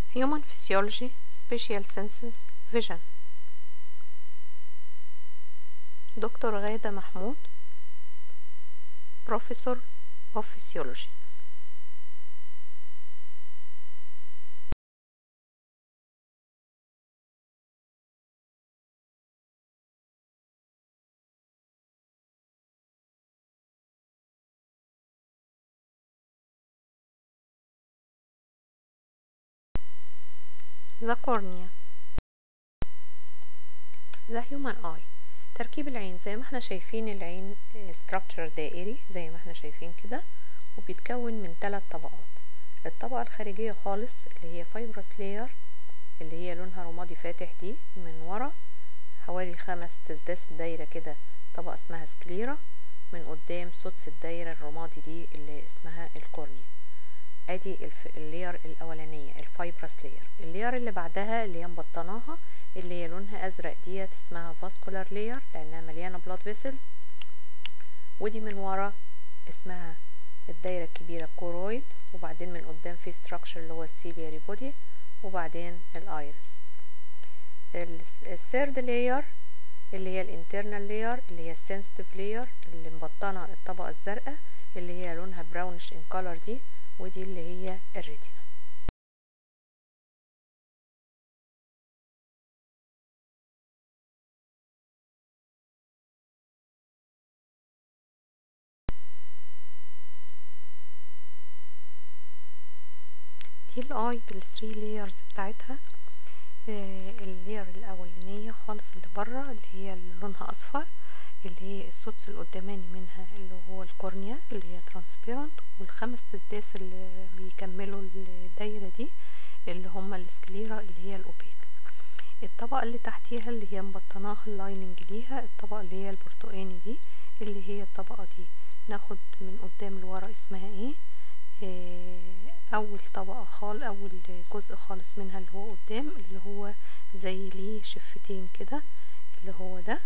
Human Physiology Special Senses Vision دكتور غادة محمود Professor of Physiology The cornea The human eye تركيب العين زي ما احنا شايفين العين structure دائري زي ما احنا شايفين كده وبيتكون من ثلاث طبقات الطبقة الخارجية خالص اللي هي fibrous layer اللي هي لونها رمادي فاتح دي من ورا حوالي خمس تسداس الدايرة كده طبقة اسمها سكليرا من قدام سدس الدايرة الرمادي دي اللي اسمها الكورنيا ادي الف... اللير الاولانيه الفايبرس لير اللير اللي بعدها اللي هي مبطناها اللي هي لونها ازرق ديت اسمها فاسكولار لير لانها مليانه بلاد فيسلز ودي من ورا اسمها الدايره الكبيره كورويد وبعدين من قدام في ستراكشر اللي هو السيلياري بودي وبعدين الايرس الثيرد لاير اللي هي الانترنال لاير اللي هي السنسيتيف لاير اللي مبطنه الطبقه الزرقاء اللي هي لونها براونش ان كولر دي ودي اللي هي الريتنا دي الاي بالثري لايرز بتاعتها آه اللير الاولانيه خالص اللي بره اللي هي اللي لونها اصفر اللي هي السدس القداماني منها اللي هو الكورنيا اللي هي ترانسبيرنت والخمس تسداس اللي بيكملوا الدايرة دي اللي هما السكليرا اللي هي الأوبيك الطبقة اللي تحتيها اللي هي مبطناها اللايننج ليها الطبقة اللي هي البرتقاني دي اللي هي الطبقة دي ناخد من قدام لورا اسمها ايه, إيه أول طبقة خال أول جزء خالص منها اللي هو قدام اللي هو زي ليه شفتين كده اللي هو ده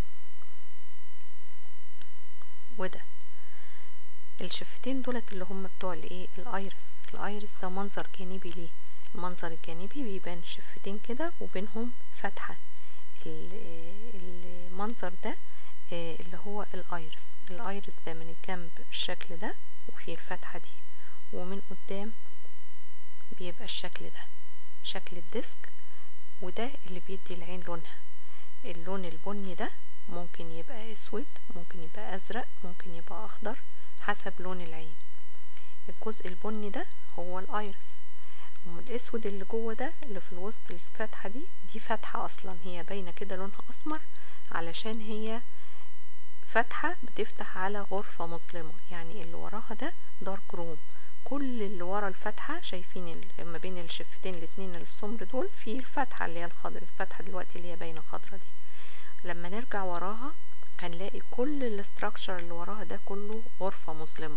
وده الشفتين دولت اللي هم بتوع الايه الايرس الايرس ده منظر جانبي ليه المنظر الجانبي بيبان شفتين كده وبينهم فتحة المنظر ده اللي هو الايرس الايرس ده من الجنب الشكل ده وفيه الفتحة دي ومن قدام بيبقى الشكل ده شكل الديسك وده اللي بيدي العين لونها اللون البني ده ممكن يبقى اسود ممكن يبقى ازرق ممكن يبقى اخضر حسب لون العين الجزء البني ده هو الايرس الاسود اللي جوه ده اللي في الوسط الفتحه دي دي فتحه اصلا هي باينه كده لونها اسمر علشان هي فتحه بتفتح على غرفه مظلمه يعني اللي وراها ده دارك روم كل اللي ورا الفتحه شايفين ما بين الشفتين الاتنين السمر دول في الفتحه اللي هي الخضر الفتحه دلوقتي اللي هي باينه خضرا دي لما نرجع وراها هنلاقي كل الاستراكشر اللي وراها ده كله غرفة مظلمة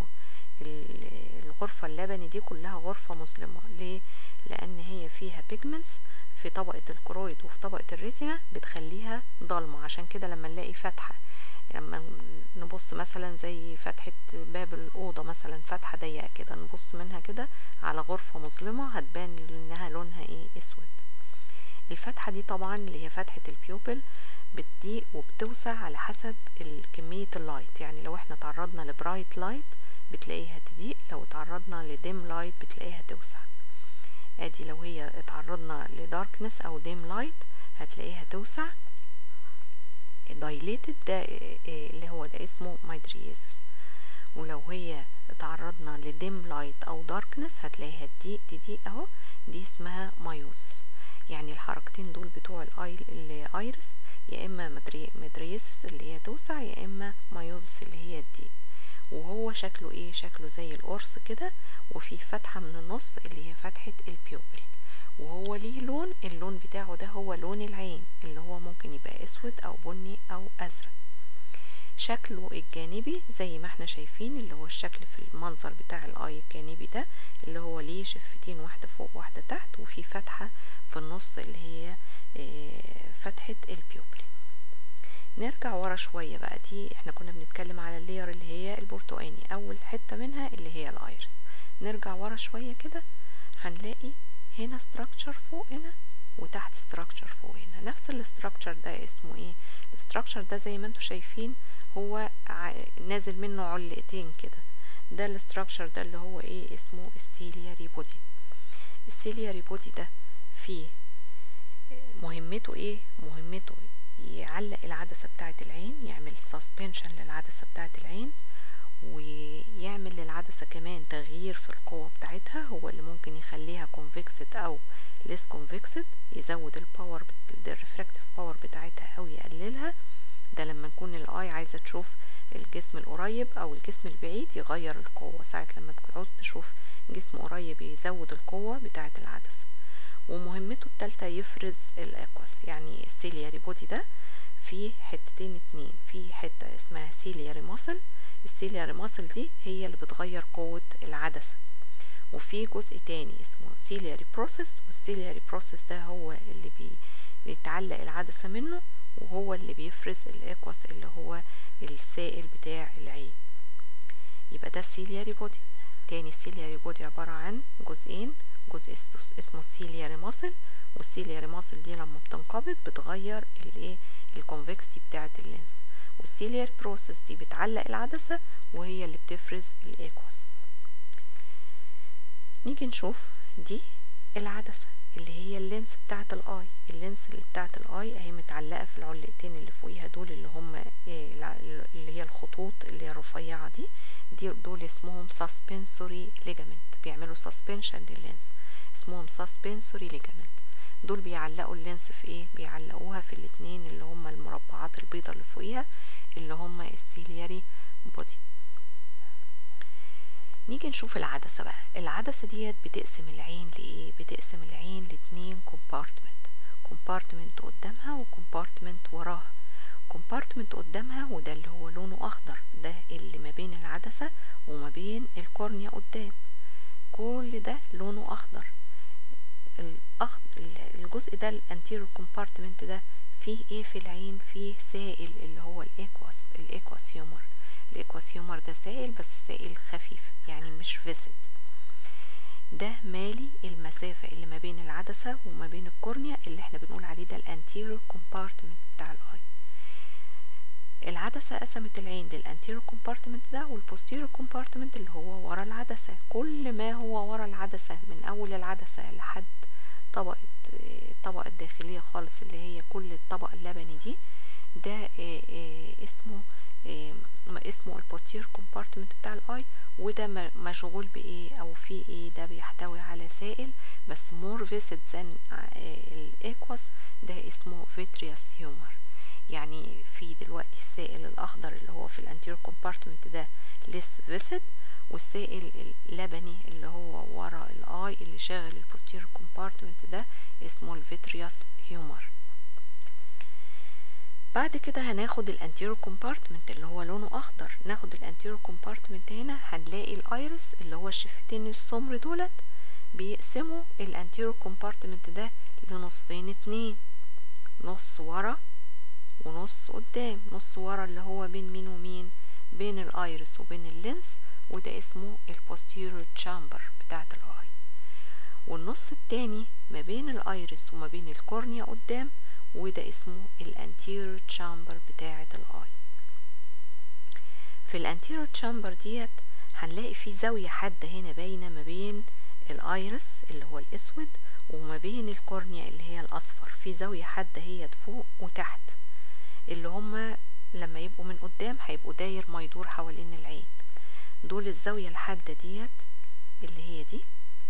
الغرفة اللبني دي كلها غرفة مظلمة ليه؟ لأن هي فيها بيجمنتس في طبقة الكرويد وفي طبقة الريتنا بتخليها ضلمة عشان كده لما نلاقي فتحة لما نبص مثلا زي فتحة باب الأوضة مثلا فتحة ضيقة كده نبص منها كده على غرفة مظلمة هتبان انها لونها ايه اسود الفتحة دي طبعا اللي هي فتحة البيوبل بتضيق وبتوسع على حسب كمية اللايت يعني لو احنا تعرضنا لبرايت لايت بتلاقيها تضيق لو تعرضنا لديم لايت بتلاقيها توسع ادي لو هي اتعرضنا لداركنس او ديم لايت هتلاقيها توسع dilated ده اللي هو ده اسمه مايدريازس ولو هي تعرضنا لديم لايت او داركنس هتلاقيها تضيق تضيق اهو دي اسمها مايوزس يعني الحركتين دول بتوع الايرس يا اما مدريسس اللي هي توسع يا اما مايوزس اللي هي تضيق وهو شكله ايه شكله زي القرص كده وفي فتحة من النص اللي هي فتحة البيوبل وهو ليه لون اللون بتاعه ده هو لون العين اللي هو ممكن يبقى اسود او بني او ازرق شكله الجانبي زي ما احنا شايفين اللي هو الشكل في المنظر بتاع الاي الجانبي ده اللي هو ليه شفتين واحدة فوق واحدة تحت وفي فتحة في النص اللي هي فتحة البيوبل نرجع ورا شوية بقى دي احنا كنا بنتكلم على اللير اللي هي البرتقاني اول حتة منها اللي هي الايرس نرجع ورا شوية كده هنلاقي هنا structure فوق هنا وتحت structure فوق هنا نفس الاستراكشر ده اسمه ايه الاستراكشر ده زي ما انتم شايفين هو نازل منه علقتين كده ده الاستراكشر ده اللي هو ايه اسمه السيلياري بودي السيلياري بودي ده فيه مهمته ايه مهمته يعلق العدسة بتاعة العين يعمل سسبنشن للعدسة بتاعة العين ويعمل للعدسة كمان تغيير في القوة بتاعتها هو اللي ممكن يخليها كونفكسد او ليس كونفكسد يزود الباور الريفراكتيف باور بتاعتها او يقللها ده لما نكون الاي عايزة تشوف الجسم القريب او الجسم البعيد يغير القوة ساعة لما تعوز تشوف جسم قريب يزود القوة بتاعة العدسة ومهمته التالتة يفرز الاكوس يعني السيلياري بودي ده فيه حتتين اتنين في حتة اسمها سيلياري ماسل السيلياري ماسل دي هي اللي بتغير قوة العدسة وفي جزء تاني اسمه سيلياري بروسيس والسيلياري بروسيس ده هو اللي بي بيتعلق العدسة منه وهو اللي بيفرز الاكوس اللي هو السائل بتاع العين يبقى ده السيلياري بودي تاني السيلياري بودي عبارة عن جزئين جزء اسمه السيلياري ماسل والسيلياري ماسل دي لما بتنقبض بتغير الايه الكونفكسي بتاعه اللينس والسيلياري بروسيس دي بتعلق العدسه وهي اللي بتفرز الاكوس نيجي نشوف دي العدسه اللي هي اللينس بتاعه الاي اللينس اللي بتاعه الاي اهي متعلقه في العلقتين اللي فوقيها دول اللي هم اللي هي الخطوط اللي هي الرفيعه دي دي دول اسمهم سسبنسوري ليجامنت بيعملوا سسبنشن لللينس اسمهم سسبنسوري ليجامنت دول بيعلقوا اللينس في ايه بيعلقوها في الاتنين اللي هم المربعات البيضة اللي فوقيها اللي هم السيلياري بودي نيجي نشوف العدسة بقى العدسة ديت بتقسم العين لإيه بتقسم العين لاتنين كومبارتمنت كومبارتمنت قدامها وكومبارتمنت وراها كومبارتمنت قدامها وده اللي هو لونه أخضر ده اللي ما بين العدسة وما بين الكورنيا قدام كل ده لونه أخضر الأخضر الجزء ده الانتيريور كومبارتمنت ده فيه ايه في العين فيه سائل اللي هو الاكواس الاكواس هيومر الاكواس هيومر ده سائل بس سائل خفيف يعني مش فيسد ده مالي المسافة اللي ما بين العدسة وما بين الكورنيا اللي احنا بنقول عليه ده الانتيريور كومبارتمنت بتاع الاي العدسة قسمت العين للانتيريور كومبارتمنت ده والبوستيريور كومبارتمنت اللي هو ورا العدسة كل ما هو ورا العدسة من اول العدسة لحد طبقة الطبقة الداخلية خالص اللي هي كل الطبقة اللبني دي ده اسمه اسمه البوستير كومبارتمنت بتاع الاي وده مشغول بايه او في ايه ده بيحتوي على سائل بس مور فيسد ذان الاكواس ده اسمه فيترياس هيومر يعني في دلوقتي السائل الاخضر اللي هو في الانتيريور كومبارتمنت ده ليس فيسد والسائل اللبني اللي هو ورا الاي اللي شاغل البوستير كومبارتمنت ده اسمه الفيترياس هيومر بعد كده هناخد الانتيرو كومبارتمنت اللي هو لونه اخضر ناخد الانتيرو كومبارتمنت هنا هنلاقي الايرس اللي هو الشفتين السمر دولت بيقسموا الانتيرو كومبارتمنت ده لنصين اتنين نص ورا ونص قدام نص ورا اللي هو بين مين ومين بين الايرس وبين اللينس وده اسمه البوستيريور تشامبر بتاعت الاي والنص التاني ما بين الايرس وما بين الكورنيا قدام وده اسمه الانتيريور تشامبر بتاعت الاي في الانتيريور تشامبر ديت هنلاقي في زاوية حادة هنا باينة ما بين الايرس اللي هو الاسود وما بين الكورنيا اللي هي الاصفر في زاوية حادة هي فوق وتحت اللي هما لما يبقوا من قدام هيبقوا داير ما يدور حوالين العين دول الزاوية الحادة ديت اللي هي دي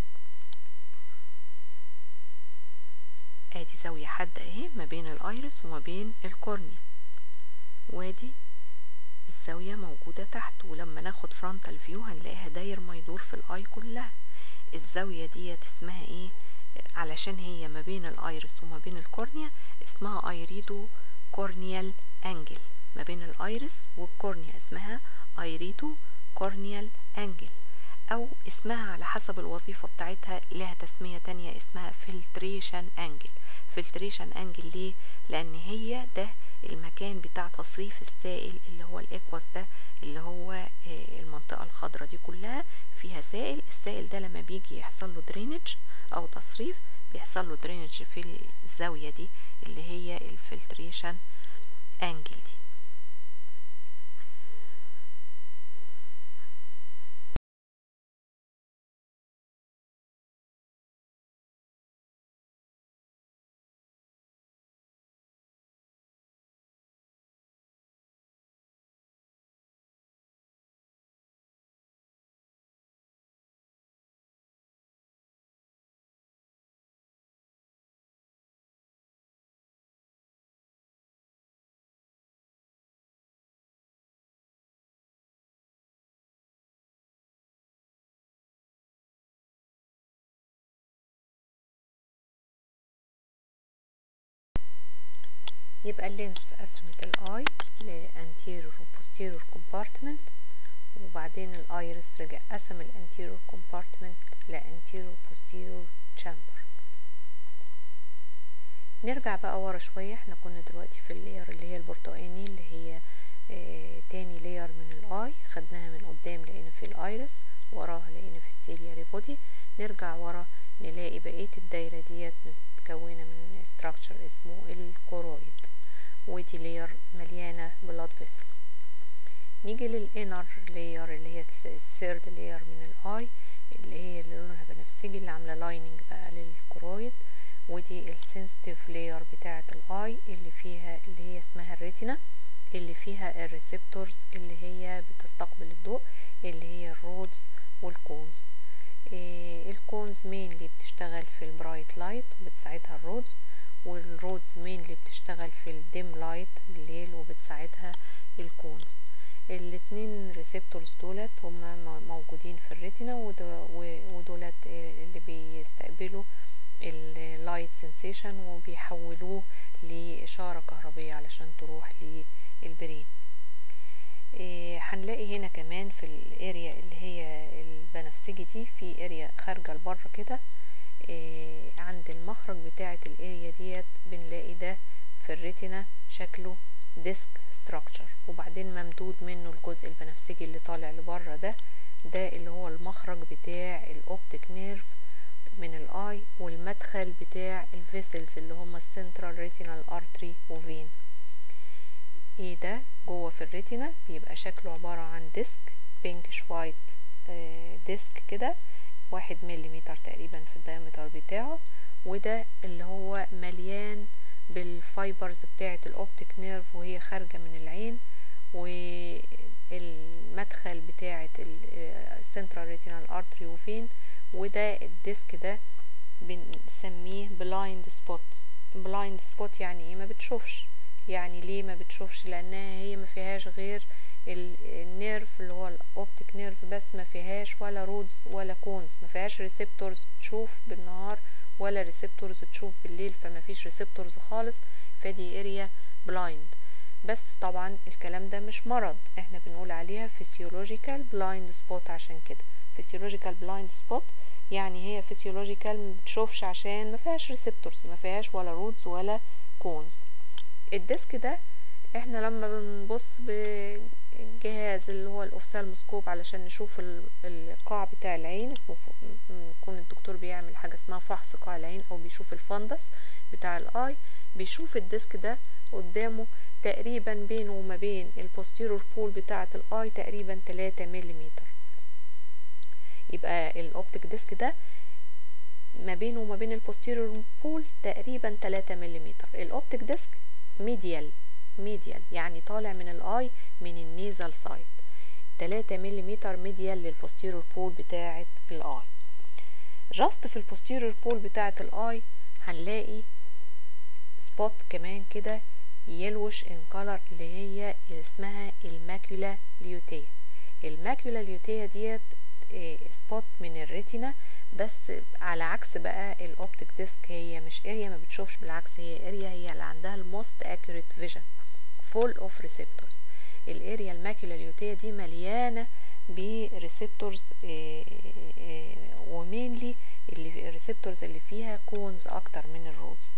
ادي زاوية حادة اهي ما بين الايرس وما بين الكورنيا وادي الزاوية موجودة تحت ولما ناخد فرونتال فيو هنلاقيها داير ما يدور في الاي كلها الزاوية ديت اسمها ايه علشان هي ما بين الايرس وما بين الكورنيا اسمها ايريدو كورنيال انجل ما بين الايرس والكورنيا اسمها ايريدو كورنيال انجل او اسمها على حسب الوظيفة بتاعتها لها تسمية تانية اسمها فلتريشن انجل فلتريشن انجل ليه لان هي ده المكان بتاع تصريف السائل اللي هو الاكواس ده اللي هو المنطقة الخضراء دي كلها فيها سائل السائل ده لما بيجي يحصل له درينج او تصريف بيحصل له درينج في الزاوية دي اللي هي الفلتريشن انجل دي يبقى اللينس قسمت الاي لانتيريور وبوستيريور كومبارتمنت وبعدين الايرس رجع قسم الانتيريور كومبارتمنت لانتيريور بوستيريور تشامبر نرجع بقى ورا شوية احنا كنا دلوقتي في اللير اللي هي البرتقاني اللي هي اه تاني لير من الاي خدناها من قدام لقينا في الايرس وراها لقينا في السيلياري بودي نرجع ورا نلاقي بقية الدايرة ديت متكونة من structure اسمه الكورويد ودي لير مليانة بلاد فيسلز نيجي للانر لير اللي هي الثيرد لير من الاي اللي هي اللي لونها بنفسجي اللي عاملة لايننج بقى للكرويد ودي السنسيتيف لير بتاعة الاي اللي فيها اللي هي اسمها الريتنا اللي فيها الريسبتورز اللي هي بتستقبل الضوء اللي هي الرودز والكونز إيه الكونز مينلي بتشتغل في البرايت لايت وبتساعدها الرودز والرودز مينلي بتشتغل في الديم لايت بالليل وبتساعدها الكونز الاتنين ريسبتورز دولت هما موجودين في الريتنا ودولت اللي بيستقبلوا اللايت سنسيشن وبيحولوه لإشارة كهربية علشان تروح للبرين هنلاقي هنا كمان في الاريا اللي هي البنفسجي دي في اريا خارجة لبره كده إيه عند المخرج بتاعة الاريا ديت بنلاقي ده في الريتنا شكله ديسك ستراكشر وبعدين ممدود منه الجزء البنفسجي اللي طالع لبره ده ده اللي هو المخرج بتاع الاوبتيك نيرف من الاي والمدخل بتاع الفيسلز اللي هما السنترال ريتينال ارتري وفين ايه ده جوه في الريتنا بيبقى شكله عبارة عن ديسك بينكش وايت ديسك كده واحد مليمتر تقريبا في الدايمتر بتاعه وده اللي هو مليان بالفايبرز بتاعة الاوبتيك نيرف وهي خارجة من العين والمدخل بتاعة السنترال ريتينال ارتري وفين وده الديسك ده بنسميه بلايند سبوت بلايند سبوت يعني ايه ما بتشوفش يعني ليه ما بتشوفش لانها هي ما فيهاش غير النيرف اللي هو الاوبتيك نيرف بس ما فيهاش ولا رودز ولا كونز ما فيهاش ريسبتورز تشوف بالنهار ولا ريسبتورز تشوف بالليل فما فيش ريسبتورز خالص فدي اريا بلايند بس طبعا الكلام ده مش مرض احنا بنقول عليها فيسيولوجيكال بلايند سبوت عشان كده فيسيولوجيكال بلايند سبوت يعني هي فيسيولوجيكال ما بتشوفش عشان ما فيهاش ريسبتورز ما فيهاش ولا رودز ولا كونز الديسك ده احنا لما بنبص بجهاز اللي هو الاوفسالموسكوب علشان نشوف القاع بتاع العين اسمه يكون الدكتور بيعمل حاجة اسمها فحص قاع العين او بيشوف الفندس بتاع الاي بيشوف الديسك ده قدامه تقريبا بينه وما بين البوستيرور بول بتاعة الاي تقريبا 3 ملم يبقى الاوبتيك ديسك ده ما بينه وما بين البوستيرور بول تقريبا 3 ملم الاوبتيك ديسك ميديال ميديال يعني طالع من الاي من النيزل سايد 3 ملم ميديال للبوستيرور بول بتاعة الاي جاست في البوستيرور بول بتاعة الاي هنلاقي سبوت كمان كده يلوش ان كولر اللي هي اسمها الماكيولا ليوتيا الماكيولا ليوتيا ديت سبوت من الريتينا بس على عكس بقى الاوبتيك ديسك هي مش اريا ما بتشوفش بالعكس هي اريا هي اللي عندها الموست اكيوريت فيجن فول اوف ريسبتورز الاريا الماكيولا ليوتيا دي مليانه بريسبتورز ومينلي اللي الريسبتورز اللي فيها كونز اكتر من الرودز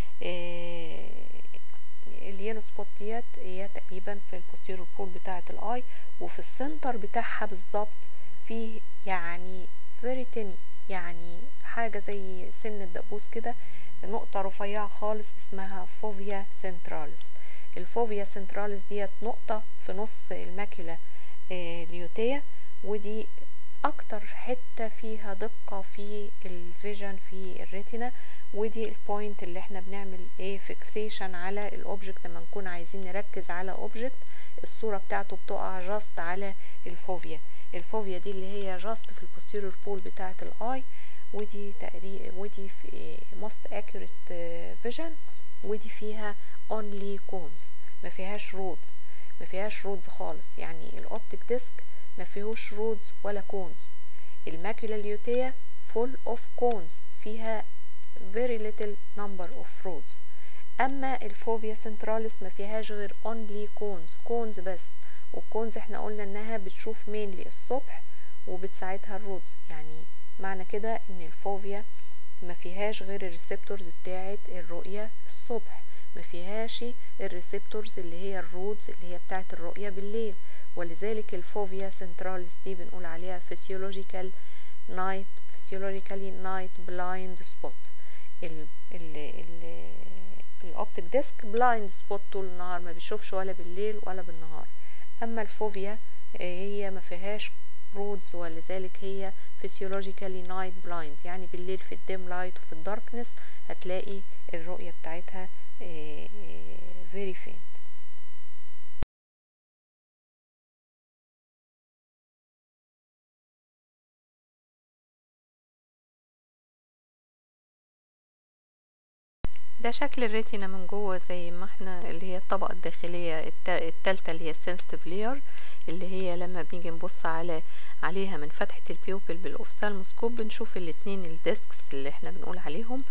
اليلو سبوت ديت هي تقريبا في البوستيرور بول بتاعه الاي وفي السنتر بتاعها بالظبط فيه يعني فيري تاني يعني حاجة زي سن الدبوس كده نقطة رفيعة خالص اسمها فوفيا سنتراليس الفوفيا سنتراليس ديت نقطة في نص الماكيولا ليوتيا ودي اكتر حتة فيها دقة في الفيجن في الريتنا ودي البوينت اللي احنا بنعمل ايه فيكسيشن على الاوبجكت لما نكون عايزين نركز على اوبجكت الصورة بتاعته بتقع جاست على الفوفيا الفوفيا دي اللي هي جاست في البوستيريور بول بتاعة الاي ودي تقريبا ودي في most accurate vision ودي فيها only cones ما فيهاش رودز ما فيهاش رودز خالص يعني الاوبتيك ديسك ما فيهوش رودز ولا كونز الماكيولا اليوتيا full of cones فيها very little number of rods اما الفوفيا سنتراليس ما فيهاش غير only cones cones بس والكونز احنا قلنا انها بتشوف مينلي الصبح وبتساعدها الرودز يعني معنى كده ان الفوفيا ما فيهاش غير الريسبتورز بتاعه الرؤية الصبح ما فيهاش الريسبتورز اللي هي الرودز اللي هي بتاعه الرؤية بالليل ولذلك الفوفيا سنتراليس دي بنقول عليها فيسيولوجيكال نايت فيسيولوجيكالي نايت بلايند سبوت ال ال ال الاوبتيك ديسك بلايند سبوت طول النهار ما بيشوفش ولا بالليل ولا بالنهار اما الفوفيا هي ما فيهاش رودز ولذلك هي physiologically night blind يعني بالليل في الديم لايت وفي الداركنس هتلاقي الرؤية بتاعتها very faint ده شكل الريتنا من جوه زي ما احنا اللي هي الطبقة الداخلية التالتة اللي هي sensitive layer اللي هي لما بنيجي نبص على عليها من فتحة البيوبل بالاوفثالموسكوب بنشوف الاتنين الديسكس اللي احنا بنقول عليهم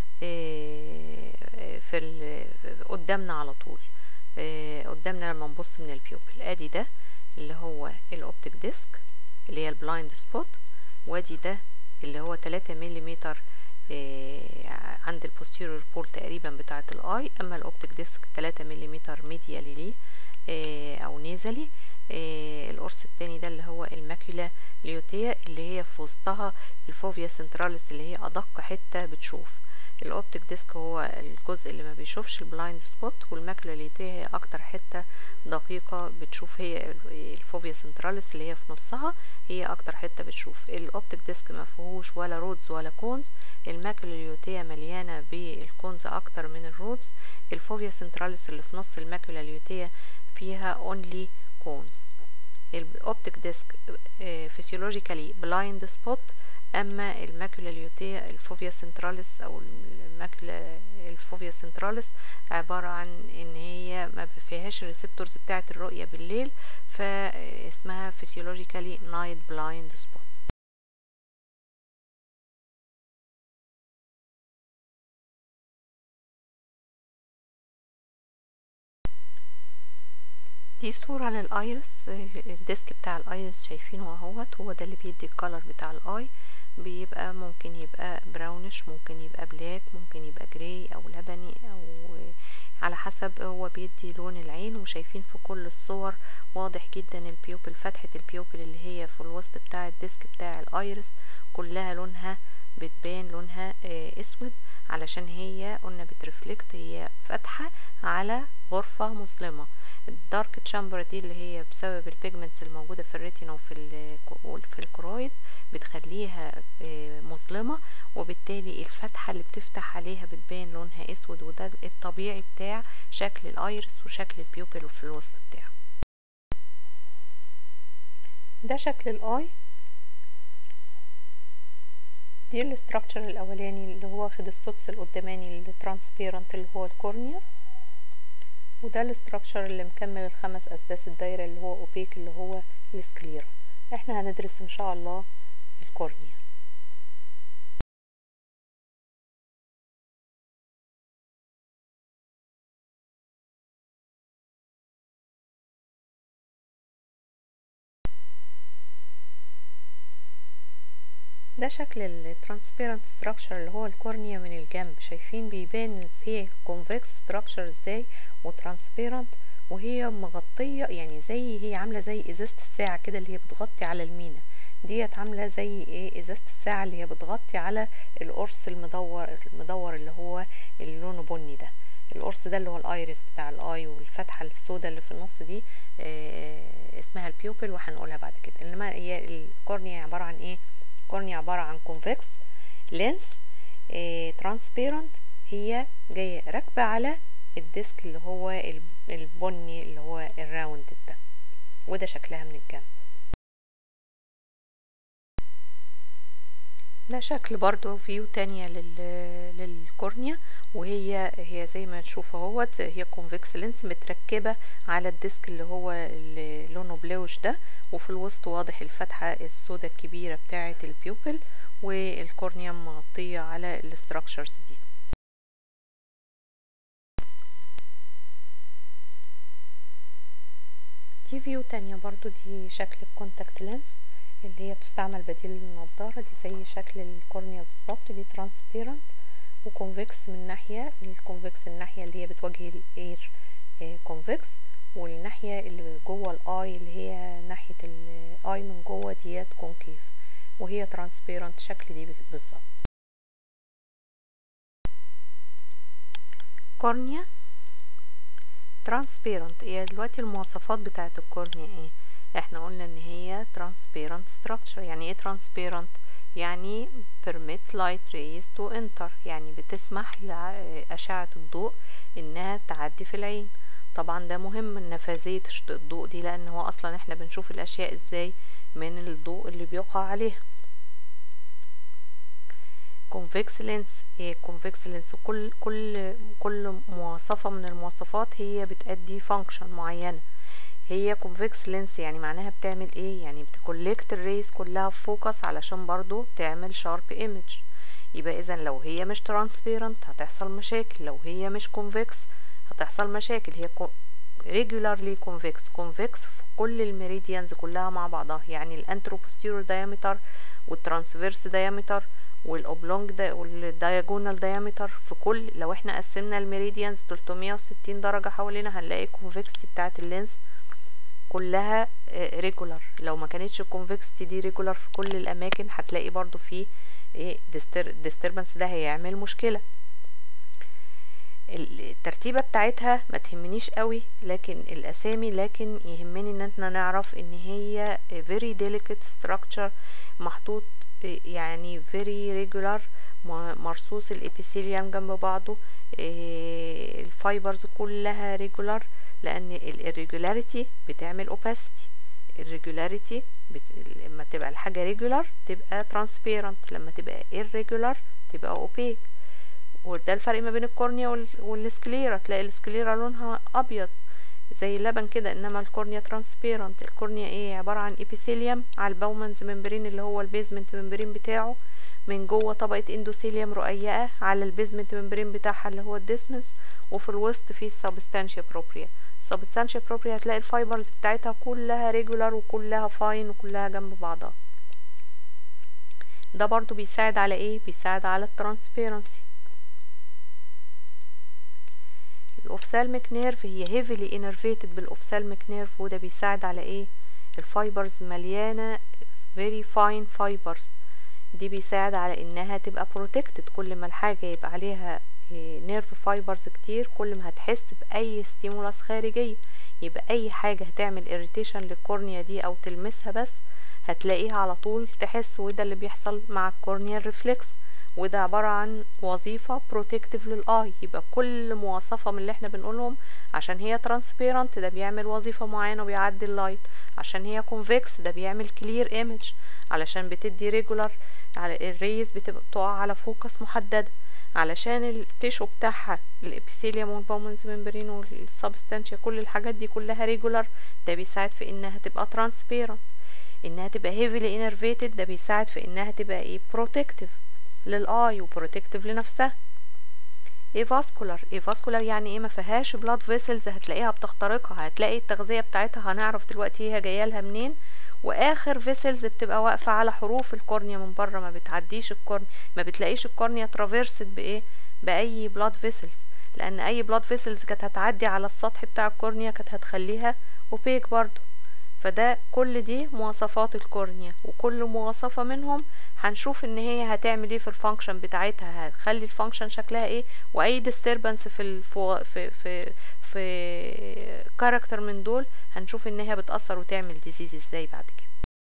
في قدامنا على طول قدامنا لما نبص من البيوبل ادي ده اللي هو الاوبتيك ديسك اللي هي البلايند سبوت وادي ده اللي هو 3 مليمتر عند البوستيريور بول تقريبا بتاعة الاي اما الاوبتيك ديسك 3 مليمتر ميديالي ليه او نيزلي القرص التاني ده اللي هو الماكيولا ليوتيا اللي هي في وسطها الفوفيا سنتراليس اللي هي ادق حته بتشوف الاوبتيك ديسك هو الجزء اللي ما بيشوفش البلايند سبوت والماكيولا ليوتيا هي اكتر حته دقيقه بتشوف هي الفوفيا سنتراليس اللي هي في نصها هي اكتر حته بتشوف الاوبتيك ديسك ما فيهوش ولا رودز ولا كونز الماكيولا ليوتيا مليانه بالكونز اكتر من الرودز الفوفيا سنتراليس اللي في نص الماكيولا ليوتيا فيها اونلي كونز الاوبتيك ديسك فيسيولوجيكالي بلايند سبوت اما الماكولا ليوتيا الفوفيا سنتراليس او الماكولا الفوفيا سنتراليس عبارة عن ان هي ما فيهاش الريسبتورز بتاعة الرؤية بالليل فاسمها فيسيولوجيكالي نايت بلايند سبوت دي صورة للايرس الديسك بتاع الايرس شايفينه اهوت هو ده اللي بيدي الكالر بتاع الاي بيبقى ممكن يبقى براونش ممكن يبقى بلاك ممكن يبقى جراي او لبني او على حسب هو بيدي لون العين وشايفين في كل الصور واضح جدا البيوبل فتحة البيوبل اللي هي في الوسط بتاع الديسك بتاع الايرس كلها لونها بتبان لونها اسود علشان هي قلنا بترفلكت هي فاتحة على غرفة مظلمة الدارك تشامبر دي اللي هي بسبب البيجمنتس الموجودة في الريتينا وفي في الكرويد بتخليها مظلمة وبالتالي الفتحة اللي بتفتح عليها بتبان لونها اسود وده الطبيعي بتاع شكل الايرس وشكل البيوبل في الوسط بتاعه ده شكل الاي دي الاستراكشر الاولاني اللي هو واخد السدس القداماني الترانسبيرنت اللي هو الكورنيا وده الاستراكشر اللي مكمل الخمس اسداس الدايرة اللي هو اوبيك اللي هو السكليرا احنا هندرس ان شاء الله الكورنيا ده شكل الترانسبيرنت ستراكشر اللي هو الكورنيا من الجنب شايفين بيبان هي كونفكس ستراكشر ازاي وترانسبيرنت وهي مغطية يعني زي هي عاملة زي ازازة الساعة كده اللي هي بتغطي على المينا ديت عاملة زي ايه ازازة الساعة اللي هي بتغطي على القرص المدور المدور اللي هو اللي لونه بني ده القرص ده اللي هو الايرس بتاع الاي والفتحة السوداء اللي في النص دي آه اسمها البيوبل وهنقولها بعد كده انما هي الكورنيا عبارة عن ايه الكورنيا عبارة عن كونفكس لينس ترانسبيرنت هي جاية راكبة على الديسك اللي هو البني اللي هو الراوند ده وده شكلها من الجنب ده شكل برضو فيو تانية لل... للكورنيا وهي هي زي ما نشوف اهوت هي كونفكس لينس متركبة على الديسك اللي هو اللي لونه بلوش ده وفي الوسط واضح الفتحة السوداء الكبيرة بتاعة البيوبل والكورنيا مغطية على الاستراكشرز دي دي فيو تانية برضو دي شكل الكونتاكت لينس اللي هي بتستعمل بديل للنضارة دي زي شكل الكورنيا بالظبط دي ترانسبيرنت وكونفكس من ناحية الكونفكس الناحية اللي هي بتواجه الاير كونفكس والناحية اللي جوه الاي اللي هي ناحية الاي من جوه ديت كونكيف وهي ترانسبيرنت شكل دي بالظبط كورنيا ترانسبيرنت هي دلوقتي المواصفات بتاعة الكورنيا ايه احنا قلنا ان هي transparent structure يعني ايه transparent يعني permit light rays to enter يعني بتسمح لأشعة الضوء انها تعدي في العين طبعا ده مهم نفاذية الضوء دي لان هو اصلا احنا بنشوف الاشياء ازاي من الضوء اللي بيقع عليها convex lens ايه convex lens كل كل كل مواصفة من المواصفات هي بتأدي function معينة هي convex lens يعني معناها بتعمل ايه يعني بتكولكت الريز كلها في فوكس علشان برضو تعمل شارب ايمج يبقى اذا لو هي مش transparent هتحصل مشاكل لو هي مش convex هتحصل مشاكل هي regularly convex convex في كل الميريديانز كلها مع بعضها يعني الانترو posterior diameter والترانسفيرس diameter والاوبلونج دا والدايجونال diameter في كل لو احنا قسمنا الميريديانز 360 درجة حوالينا هنلاقي الكونفكستي بتاعت اللينس كلها ريجولار لو ما كانتش الكونفكستي دي ريجولار في كل الاماكن هتلاقي برضو في ايه ديستربنس ده هيعمل مشكله الترتيبه بتاعتها ما تهمنيش قوي لكن الاسامي لكن يهمني ان احنا نعرف ان هي very delicate structure محطوط يعني very regular مرصوص الابيثيليوم جنب بعضه الفايبرز كلها ريجولار لان الirregularity بتعمل opacity الريجولاريتي بت... لما تبقى الحاجه ريجولار تبقى transparent لما تبقى irregular تبقى opaque وده الفرق ما بين الكورنيا وال... والسكليرا تلاقي السكليرا لونها ابيض زي اللبن كده انما الكورنيا ترانسبيرنت الكورنيا ايه عباره عن ابيثيليوم على الباومنز ممبرين اللي هو البيزمنت ممبرين بتاعه من جوه طبقة اندوثيليوم رقيقة على البيزمنت ممبرين بتاعها اللي هو الديسمس وفي الوسط فيه السبستانشيا بروبريا السبستانشيا بروبريا هتلاقي الفايبرز بتاعتها كلها ريجولار وكلها فاين وكلها جنب بعضها ده برضو بيساعد على ايه بيساعد على الترانسبيرنسي الاوفسالميك نيرف هي هيفيلي انرفيتد بالاوفسالميك نيرف وده بيساعد على ايه الفايبرز مليانه very fine fibers دي بيساعد على انها تبقى protected كل ما الحاجة يبقى عليها نيرف فايبرز كتير كل ما هتحس بأي ستيمولاس خارجية يبقى أي حاجة هتعمل irritation للكورنيا دي أو تلمسها بس هتلاقيها على طول تحس وده اللي بيحصل مع الكورنيا ريفلكس وده عبارة عن وظيفة بروتكتيف للآي يبقى كل مواصفة من اللي احنا بنقولهم عشان هي ترانسبيرنت ده بيعمل وظيفة معينة وبيعدي اللايت عشان هي كونفكس ده بيعمل كلير ايمج علشان بتدي ريجولار على الريز بتبقى تقع على فوكس محددة علشان التيشو بتاعها الابيثيليوم والبومنز ممبرين والسبستانشيا كل الحاجات دي كلها ريجولار ده بيساعد في انها تبقى ترانسبيرنت انها تبقى هيفيلي انرفيتد ده بيساعد في انها تبقى ايه بروتكتيف للاي وبروتكتيف لنفسها ايه فاسكولار ايه فاسكولار يعني ايه ما فيهاش بلاد فيسلز هتلاقيها بتخترقها هتلاقي التغذيه بتاعتها هنعرف دلوقتي هي جايه لها منين واخر فيسلز بتبقى واقفه على حروف الكورنيا من بره ما بتعديش الكورنيا ما بتلاقيش الكورنيا ترافيرست بايه باي بلاد فيسلز لان اي بلاد فيسلز كانت هتعدي على السطح بتاع الكورنيا كانت هتخليها اوبيك برضو فده كل دي مواصفات الكورنيا وكل مواصفة منهم هنشوف ان هي هتعمل ايه في الفانكشن بتاعتها هتخلي الفانكشن شكلها ايه واي disturbance في الفو في في في كاركتر من دول هنشوف ان هي بتأثر وتعمل ديزيز ازاي بعد كده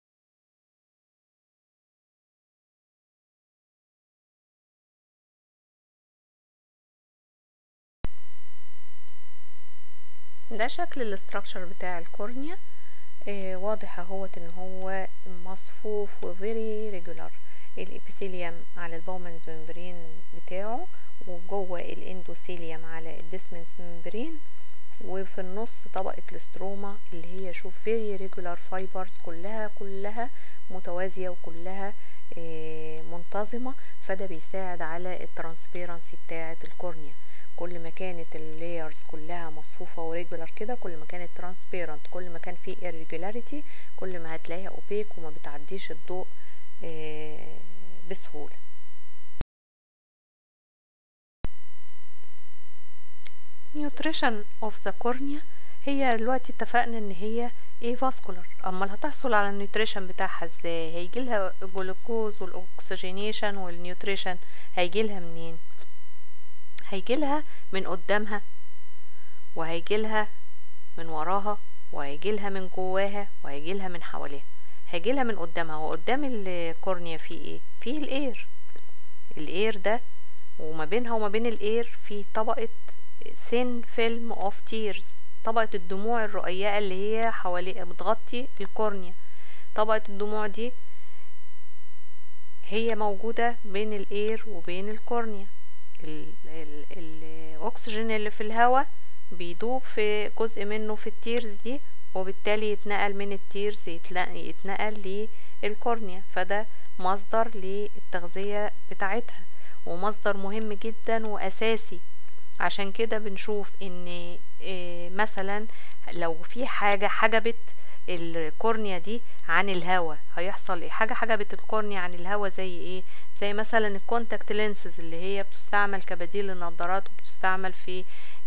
ده شكل الاستراكشر بتاع الكورنيا آه واضح اهوت ان هو مصفوف وفيري ريجولار الابيثيليوم على البومنز ممبرين بتاعه وجوه الاندوثيليوم على الديسمنس ممبرين وفي النص طبقة الاستروما اللي هي شوف فيري ريجولار فايبرز كلها كلها متوازية وكلها آه منتظمة فده بيساعد على الترانسبيرنسي بتاعة الكورنيا كل ما كانت اللايرز كلها مصفوفة وريجولار كده كل ما كانت ترانسبيرنت كل ما كان فيه irregularity كل ما هتلاقيها اوبيك وما بتعديش الضوء آه بسهولة نيوتريشن اوف ذا كورنيا هي دلوقتي اتفقنا ان هي ايه فاسكولار امال هتحصل على النيوتريشن بتاعها ازاي هيجيلها الجلوكوز والاكسجينيشن والنيوتريشن هيجيلها منين هيجيلها من قدامها وهيجيلها من وراها وهيجيلها من جواها وهيجيلها من حواليها هيجيلها من قدامها وقدام الكورنيا فيه ايه فيه الاير الاير ده وما بينها وما بين الاير في طبقة thin film of tears طبقة الدموع الرقيقة اللي هي حوالي بتغطي الكورنيا طبقة الدموع دي هي موجودة بين الاير وبين الكورنيا الاكسجين اللي في الهواء بيدوب في جزء منه في التيرز دي وبالتالي يتنقل من التيرز يتنقل للكورنيا فده مصدر للتغذية بتاعتها ومصدر مهم جدا وأساسي عشان كده بنشوف ان مثلا لو في حاجة حجبت الكورنيا دي عن الهواء هيحصل ايه حاجه حجبت الكورنيا عن الهواء زي ايه زي مثلا الكونتاكت لينسز اللي هي بتستعمل كبديل للنظارات وبتستعمل في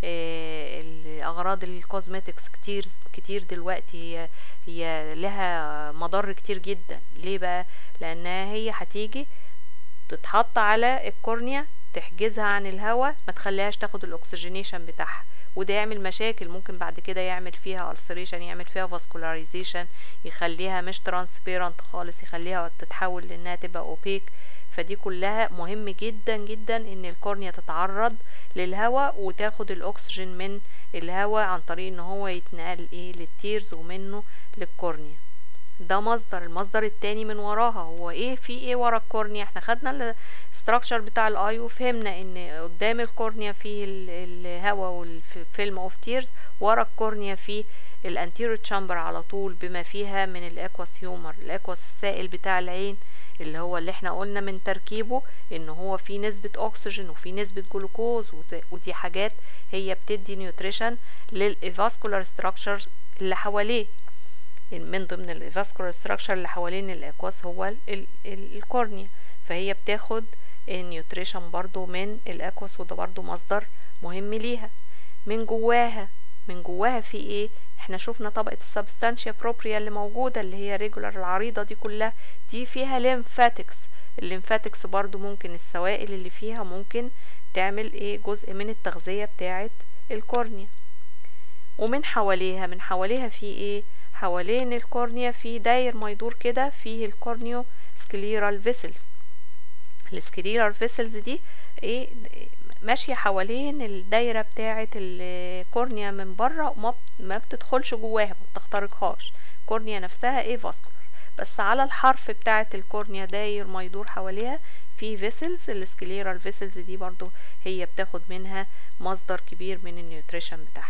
إيه اغراض الكوزمتكس كتير كتير دلوقتي هي هي لها مضر كتير جدا ليه بقى لانها هي هتيجي تتحط على الكورنيا تحجزها عن الهواء ما تخليهاش تاخد الاكسجينيشن بتاعها وده يعمل مشاكل ممكن بعد كده يعمل فيها ulceration يعمل فيها vascularization يخليها مش transparent خالص يخليها تتحول لانها تبقى اوبيك فدي كلها مهم جدا جدا ان الكورنيا تتعرض للهواء وتاخد الاكسجين من الهواء عن طريق ان هو يتنقل ايه للتيرز ومنه للكورنيا ده مصدر المصدر التاني من وراها هو ايه في ايه ورا الكورنيا احنا خدنا الاستراكشر بتاع الاي وفهمنا ان قدام الكورنيا فيه الهواء والفيلم اوف تيرز ورا الكورنيا فيه الانتيرو تشامبر على طول بما فيها من الاكواس هيومر الاكواس السائل بتاع العين اللي هو اللي احنا قلنا من تركيبه ان هو فيه نسبة اكسجين وفيه نسبة جلوكوز ودي حاجات هي بتدي نيوتريشن للفاسكولار ستراكشر اللي حواليه من ضمن الفاسكولار ستراكشر اللي حوالين الاكواس هو ال ال ال الكورنيا فهي بتاخد النيوتريشن برضو من الاكواس وده برضو مصدر مهم ليها من جواها من جواها في ايه احنا شفنا طبقة السبستانشيا بروبريا اللي موجودة اللي هي ريجولار العريضة دي كلها دي فيها ليمفاتكس الليمفاتكس برضو ممكن السوائل اللي فيها ممكن تعمل ايه جزء من التغذية بتاعة الكورنيا ومن حواليها من حواليها في ايه حوالين الكورنيا في داير ما يدور كده فيه الكورنيو سكليرال فيسلز السكليرال فيسلز دي ايه ماشية حوالين الدايرة بتاعة الكورنيا من بره وما ما بتدخلش جواها ما بتخترقهاش الكورنيا نفسها ايه فاسكولار بس على الحرف بتاعة الكورنيا داير ما يدور حواليها في فيسلز السكليرال فيسلز دي برضو هي بتاخد منها مصدر كبير من النيوتريشن بتاعها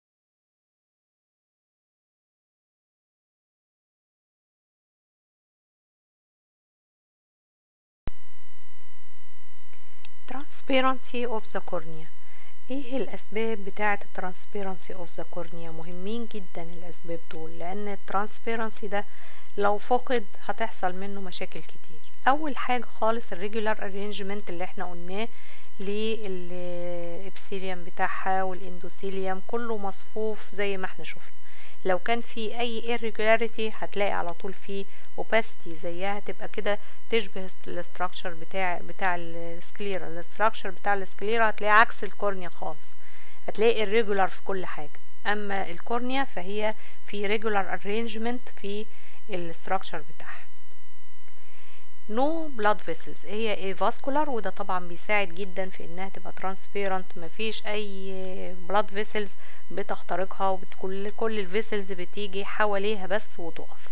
transparency of the cornea ايه الاسباب بتاعه الترانسبيرنسي اوف ذا كورنيا مهمين جدا الاسباب دول لان الترانسبيرنسي ده لو فقد هتحصل منه مشاكل كتير اول حاجه خالص الريجولار ارينجمنت اللي احنا قلناه للابسيليوم بتاعها والاندوثيليوم كله مصفوف زي ما احنا شفنا لو كان في اي irregularity هتلاقي على طول في opacity زيها تبقى كده تشبه الاستراكشر بتاع بتاع السكليرا الاستراكشر بتاع السكليرا هتلاقي عكس الكورنيا خالص هتلاقي irregular في كل حاجة اما الكورنيا فهي في regular arrangement في الاستراكشر بتاعها نو بلاد فيسلز هي ايه فاسكولار وده طبعا بيساعد جدا في انها تبقى ترانسبيرنت مفيش اي بلاد فيسلز بتخترقها وكل كل الفيسلز بتيجي حواليها بس وتقف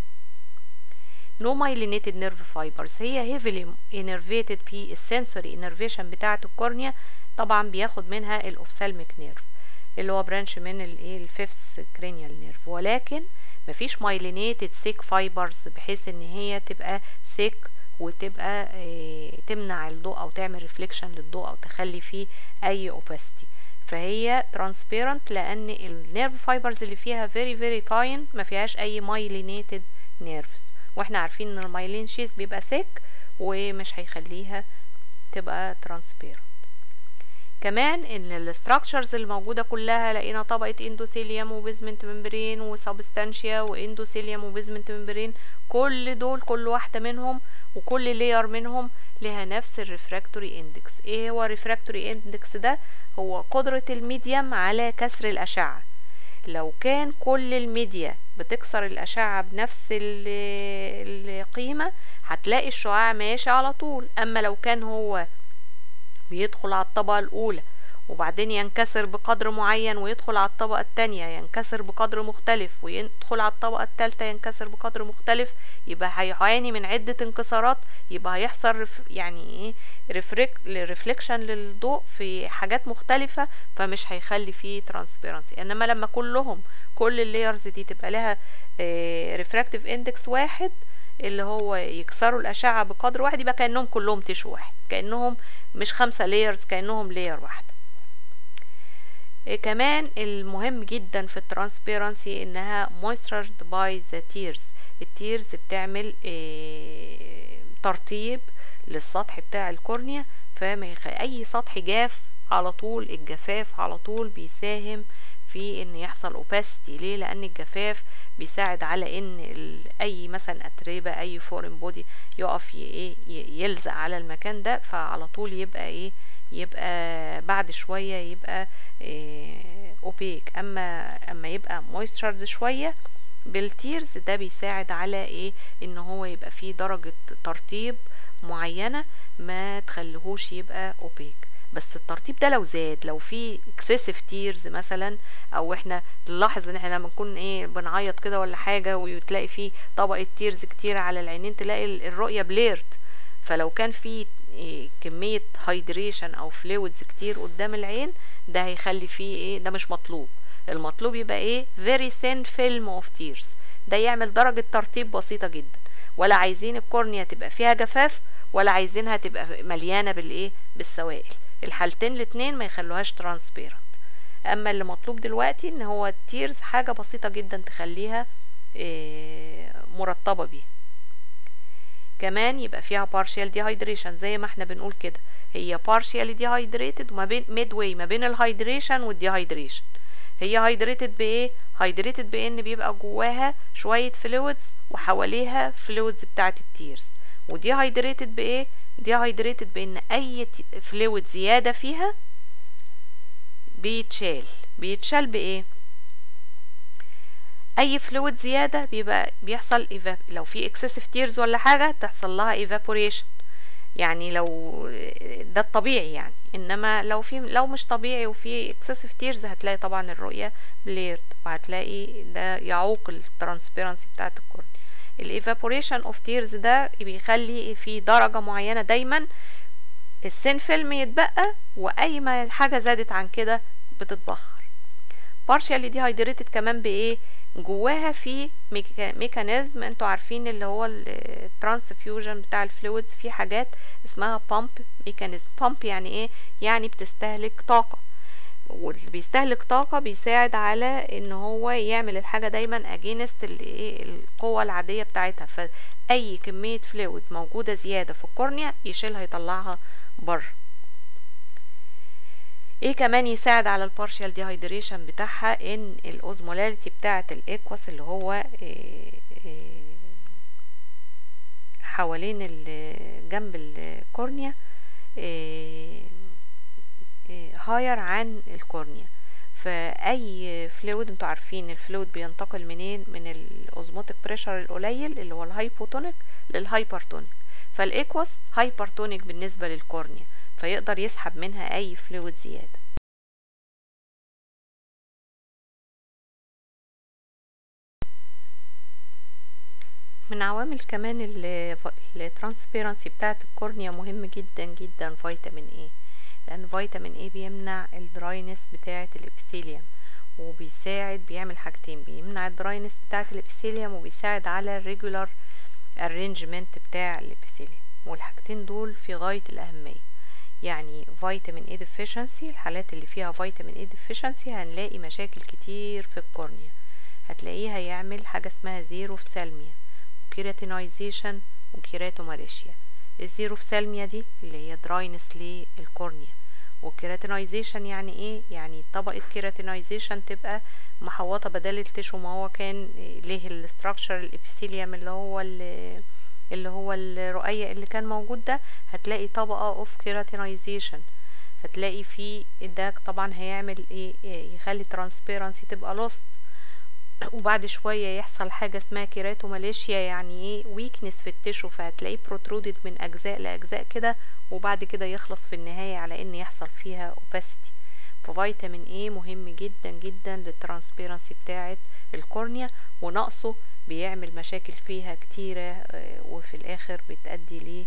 نو مايلينيتد نيرف فايبرز هي هيفلي انرفيتد في السنسوري انرفيشن بتاعه الكورنيا طبعا بياخد منها الاوفسالميك نيرف اللي هو برانش من الايه الفيفث كرينيال نيرف ولكن مفيش مايلينيتد سيك فايبرز بحيث ان هي تبقى سيك وتبقى اه تمنع الضوء او تعمل ريفليكشن للضوء او تخلي فيه اي اوباستي فهي ترانسبيرنت لان النيرف فايبرز اللي فيها فيري فيري فاين ما فيهاش اي مايلينيتد نيرفز واحنا عارفين ان المايلين شيز بيبقى ثيك ومش هيخليها تبقى ترانسبيرنت كمان ان الاستراكشرز الموجوده كلها لقينا طبقه اندوثيليوم وبيزمنت ممبرين وسبستانشيا واندوثيليوم وبيزمنت ممبرين كل دول كل واحده منهم وكل لير منهم لها نفس الريفراكتوري اندكس ايه هو الريفراكتوري اندكس ده هو قدره الميديم على كسر الاشعه لو كان كل الميديا بتكسر الأشعة بنفس القيمة هتلاقي الشعاع ماشي على طول أما لو كان هو بيدخل على الطبقة الأولى وبعدين ينكسر بقدر معين ويدخل على الطبقة التانية ينكسر بقدر مختلف ويدخل على الطبقة التالتة ينكسر بقدر مختلف يبقى هيعاني من عدة انكسارات يبقى هيحصل يعني ايه ريفليكشن للضوء في حاجات مختلفة فمش هيخلي فيه ترانسبيرنسي انما لما كلهم كل اللايرز دي تبقى لها ريفراكتيف اندكس واحد اللي هو يكسروا الأشعة بقدر واحد يبقى كأنهم كلهم تشو واحد كأنهم مش خمسة لايرز كأنهم لاير واحدة إيه كمان المهم جدا في الترانسبيرنسي انها moisturized by the tears التيرز بتعمل إيه ترطيب للسطح بتاع الكورنيا فما اي سطح جاف على طول الجفاف على طول بيساهم في ان يحصل اوباستي ليه لان الجفاف بيساعد على ان اي مثلا اتربه اي فورين بودي يقف ايه يلزق على المكان ده فعلى طول يبقى ايه يبقى بعد شويه يبقى إيه اوبيك اما اما يبقى مويسترد شويه بالتيرز ده بيساعد على ايه ان هو يبقى فيه درجه ترطيب معينه ما تخليهوش يبقى اوبيك بس الترطيب ده لو زاد لو في اكسسيف تيرز مثلا او احنا نلاحظ ان احنا لما نكون ايه بنعيط كده ولا حاجه وتلاقي في طبقه تيرز كتير على العينين تلاقي الرؤيه بليرت فلو كان في إيه كميه هايدريشن او فلويدز كتير قدام العين ده هيخلي فيه ايه ده مش مطلوب المطلوب يبقى ايه very thin film of tears ده يعمل درجه ترطيب بسيطه جدا ولا عايزين الكورنيا تبقى فيها جفاف ولا عايزينها تبقى مليانه بالايه بالسوائل الحالتين الاتنين ما يخلوهاش ترانسبيرنت اما اللي مطلوب دلوقتي ان هو التيرز حاجة بسيطة جدا تخليها إيه مرطبة بيها كمان يبقى فيها partial dehydration زي ما احنا بنقول كده هي partially dehydrated وما بين midway ما بين الهيدريشن والديهايدريشن هي هيدريتد بايه هيدريتد بان بيبقى جواها شوية فلويدز وحواليها فلويدز بتاعت التيرز ودي هيدريتد بايه دي هيدريتد بان اي فلويد زيادة فيها بيتشال بيتشال بايه اي فلويد زيادة بيبقى بيحصل لو في اكسسيف تيرز ولا حاجة تحصل لها ايفابوريشن يعني لو ده الطبيعي يعني انما لو في لو مش طبيعي وفي اكسسيف تيرز هتلاقي طبعا الرؤية بليرد وهتلاقي ده يعوق الترانسبيرنسي بتاعت الكورنيا الايفابوريشن اوف تيرز ده بيخلي في درجة معينة دايما السين فيلم يتبقى واي ما حاجة زادت عن كده بتتبخر partially dehydrated كمان بايه جواها في ميكانيزم انتوا عارفين اللي هو الترانسفيوجن بتاع الفلويدز في حاجات اسمها بامب ميكانيزم بامب يعني ايه يعني بتستهلك طاقة واللي بيستهلك طاقة بيساعد على ان هو يعمل الحاجة دايما اجينست القوة العادية بتاعتها فاي كمية فلويد موجودة زيادة في الكورنيا يشيلها يطلعها بره ايه كمان يساعد على البارشال ديهايدريشن بتاعها ان الاوزمولاليتي بتاعه الاكواس اللي هو إيه إيه حوالين جنب الكورنيا إيه هاير عن الكورنيا فاي فلويد انتوا عارفين الفلويد بينتقل منين من الاوزموتيك بريشر القليل اللي هو الهايبوتونيك للهايبرتونيك فالاكواس هايبرتونيك بالنسبه للكورنيا فيقدر يسحب منها اي فلويد زياده من عوامل كمان الترانسبيرنسي بتاعه الكورنيا مهم جدا جدا فيتامين ايه لان فيتامين ايه بيمنع الدراينس بتاعه الابيثيليوم وبيساعد بيعمل حاجتين بيمنع الدراينس بتاعه الابيثيليوم وبيساعد على الريجولار ارينجمنت بتاع الابيثيليوم والحاجتين دول في غايه الاهميه يعني فيتامين اي deficiency الحالات اللي فيها فيتامين اي deficiency هنلاقي مشاكل كتير في الكورنيا هتلاقيه هيعمل حاجة اسمها زيروفسالميا وكيراتينايزيشن وكيراتوماليشيا الزيروفسالميا دي اللي هي دراينس للكورنيا والكيراتينايزيشن يعني ايه يعني طبقة كيراتينايزيشن تبقى محوطة بدل التشو ما هو كان ليه الاستراكشر الابيثيليوم اللي هو اللي اللي هو الرقيق اللي كان موجود ده هتلاقي طبقة اوف كيراتينايزيشن هتلاقي فيه ده طبعا هيعمل ايه, إيه يخلي ترانسبيرنسي تبقى لوست وبعد شوية يحصل حاجة اسمها كيراتوماليشيا يعني ايه ويكنس في التشو فهتلاقيه بروترودد من اجزاء لاجزاء كده وبعد كده يخلص في النهاية على ان يحصل فيها اوباستي ففيتامين ايه مهم جدا جدا للترانسبيرنسي بتاعة الكورنيا ونقصه بيعمل مشاكل فيها كتيرة وفي الاخر بتأدي ل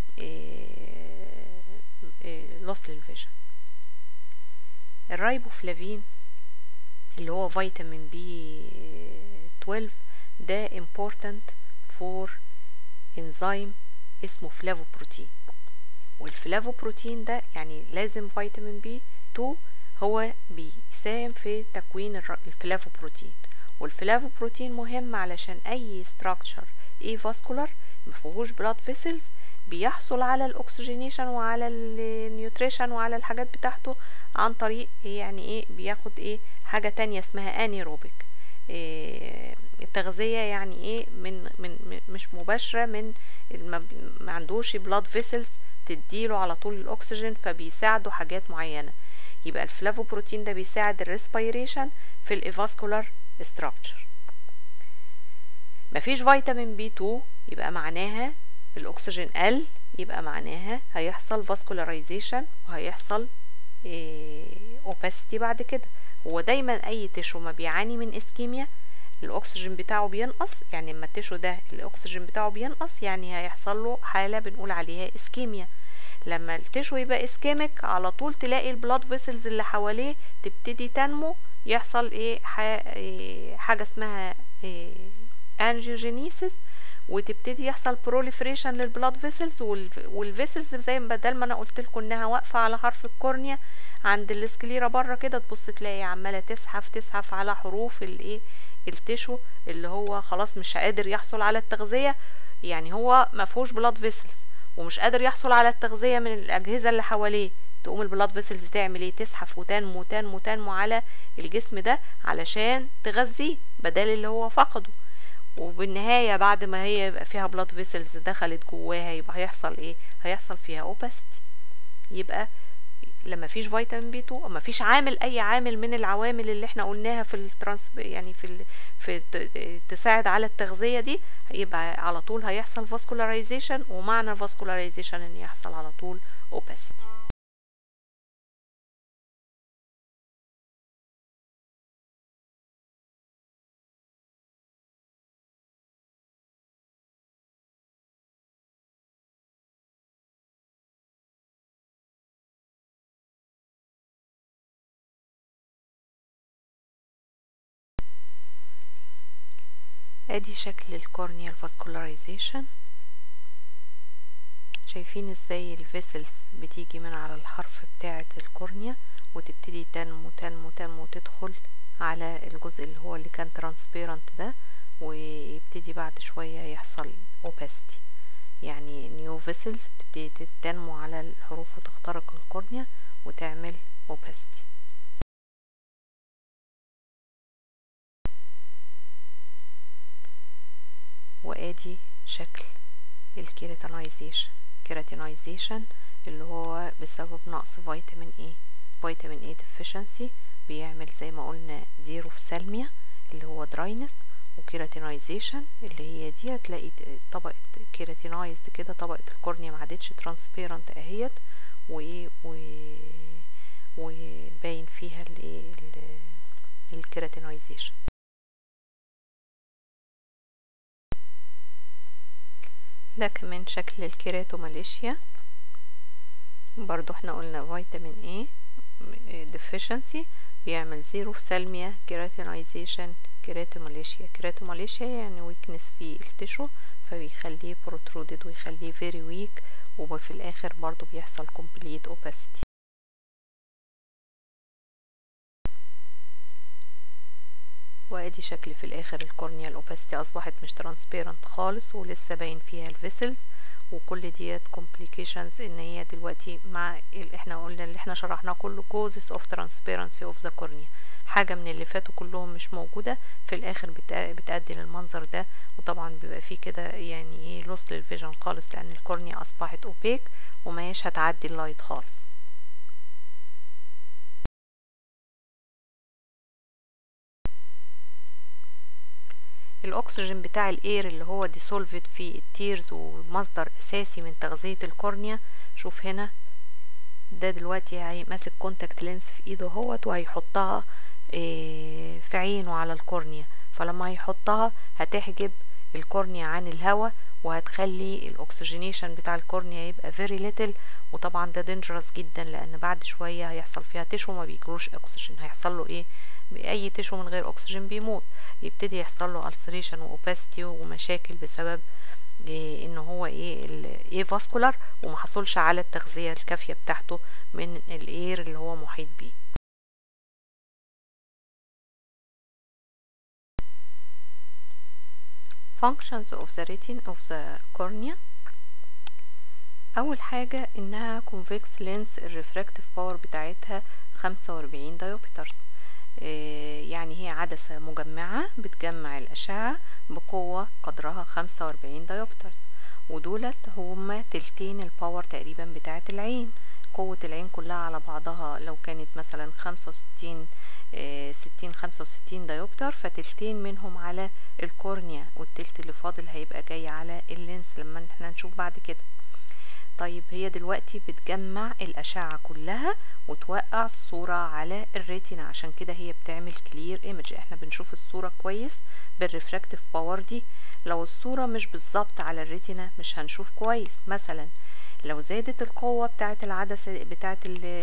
لوس للفيجن الرايبوفلافين اللي هو فيتامين بي 12 ده important for انزيم اسمه فلافوبروتين والفلافوبروتين ده يعني لازم فيتامين بي 2 هو بيساهم في تكوين الفلافوبروتين والفلافوبروتين مهم علشان اي structure ايه فاسكولار مفيهوش بلاد فيسلز بيحصل على الاكسجينيشن وعلى النيوتريشن وعلى الحاجات بتاعته عن طريق يعني ايه بياخد ايه حاجة تانية اسمها انيروبيك إيه التغذية يعني ايه من, من مش مباشرة من ما عندوش بلاد فيسلز تديله على طول الاكسجين فبيساعده حاجات معينة يبقى الفلافوبروتين ده بيساعد الريسبيريشن في الافاسكولار ستراكشر مفيش فيتامين بي 2 يبقى معناها الاكسجين قل يبقى معناها هيحصل فاسكولاريزيشن وهيحصل اوباسيتي بعد كده هو دايما اي تشو ما بيعاني من اسكيميا الاكسجين بتاعه بينقص يعني اما التشو ده الاكسجين بتاعه بينقص يعني هيحصل له حاله بنقول عليها اسكيميا لما التشو يبقى اسكيميك على طول تلاقي البلاد فيسلز اللي حواليه تبتدي تنمو يحصل ايه حاجه اسمها إيه انجيوجينيسيس وتبتدي يحصل بروليفريشن للبلاد فيسلز والفيسلز زي ما بدل ما انا قلت لكم انها واقفه على حرف الكورنيا عند السكليرا بره كده تبص تلاقي عماله تزحف تزحف على حروف الايه التشو اللي هو خلاص مش قادر يحصل على التغذيه يعني هو ما فيهوش بلاد فيسلز ومش قادر يحصل على التغذيه من الاجهزه اللي حواليه تقوم البلاد فيسلز تعمل ايه تزحف وتنمو تنمو تنمو على الجسم ده علشان تغذيه بدل اللي هو فقده وبالنهاية بعد ما هي يبقى فيها بلاد فيسلز دخلت جواها يبقى هيحصل ايه هيحصل فيها اوباستي يبقى لما فيش فيتامين بي 2 ما فيش عامل اي عامل من العوامل اللي احنا قلناها في الترانس يعني في ال... في تساعد على التغذيه دي يبقى على طول هيحصل فاسكولاريزيشن ومعنى الفاسكولاريزيشن ان يحصل على طول اوباستي ادي شكل الكورنيال فاسكولاريزيشن شايفين ازاي الفيسلز بتيجي من على الحرف بتاعة الكورنيا وتبتدي تنمو تنمو تنمو تدخل على الجزء اللي هو اللي كان ترانسبيرنت ده ويبتدي بعد شوية يحصل opacity يعني نيو فيسلز بتبتدي تنمو على الحروف وتخترق الكورنيا وتعمل opacity وادي شكل الكيراتينايزيشن كيراتينايزيشن اللي هو بسبب نقص فيتامين اي فيتامين اي deficiency بيعمل زي ما قلنا زيرو في سلميا اللي هو دراينس وكيراتينايزيشن اللي هي دي هتلاقي طبقة كيراتينايزد كده طبقة الكورنيا ما عادتش ترانسبيرنت اهيت وايه وباين فيها الايه الكيراتينايزيشن ده كمان شكل الكيراتوماليشيا برضو احنا قلنا فيتامين ايه deficiency بيعمل زيرو في سلميا كيراتينايزيشن كيراتوماليشيا كيراتوماليشيا يعني ويكنس في التشو فبيخليه بروترودد ويخليه فيري ويك وفي الاخر برضو بيحصل complete opacity وادي شكل في الاخر الكورنيا الاوباستي اصبحت مش ترانسبيرنت خالص ولسه باين فيها الفيسلز وكل ديت complications ان هي دلوقتي مع اللي احنا قلنا اللي احنا شرحناه كله causes of transparency of the cornea حاجة من اللي فاتوا كلهم مش موجودة في الاخر بتأدي للمنظر ده وطبعا بيبقى فيه كده يعني ايه لوس للفيجن خالص لان الكورنيا اصبحت اوبيك وماهيش هتعدي اللايت خالص الاكسجين بتاع الاير اللي هو ديسولفد في التيرز ومصدر اساسي من تغذية الكورنيا شوف هنا ده دلوقتي هي ماسك كونتاكت لينس في ايده اهوت وهيحطها في عينه على الكورنيا فلما هيحطها هتحجب الكورنيا عن الهواء وهتخلي الاكسجينيشن بتاع الكورنيا يبقى فيري ليتل وطبعا ده دينجرس جدا لان بعد شويه هيحصل فيها تشو ما بيجروش اكسجين هيحصل له ايه اي تشو من غير اكسجين بيموت يبتدي يحصل له ulceration واوباستي ومشاكل بسبب إيه ان هو ايه ايه فاسكولار وما حصلش على التغذيه الكافيه بتاعته من الاير اللي هو محيط بيه functions of the retina of the cornea اول حاجة انها convex lens الريفراكتيف باور بتاعتها خمسة واربعين دايوبترز يعني هي عدسة مجمعة بتجمع الأشعة بقوة قدرها خمسة واربعين دايوبترز ودولت هما تلتين الباور تقريبا بتاعة العين قوة العين كلها على بعضها لو كانت مثلا خمسة وستين ستين خمسة وستين دايوبتر فتلتين منهم على الكورنيا والتلت اللي فاضل هيبقى جاي على اللينس لما احنا نشوف بعد كده طيب هي دلوقتي بتجمع الأشعة كلها وتوقع الصورة على الريتنا عشان كده هي بتعمل كلير ايمج احنا بنشوف الصورة كويس بالريفراكتيف باور دي لو الصورة مش بالظبط على الريتنا مش هنشوف كويس مثلا لو زادت القوة بتاعة العدسة بتاعة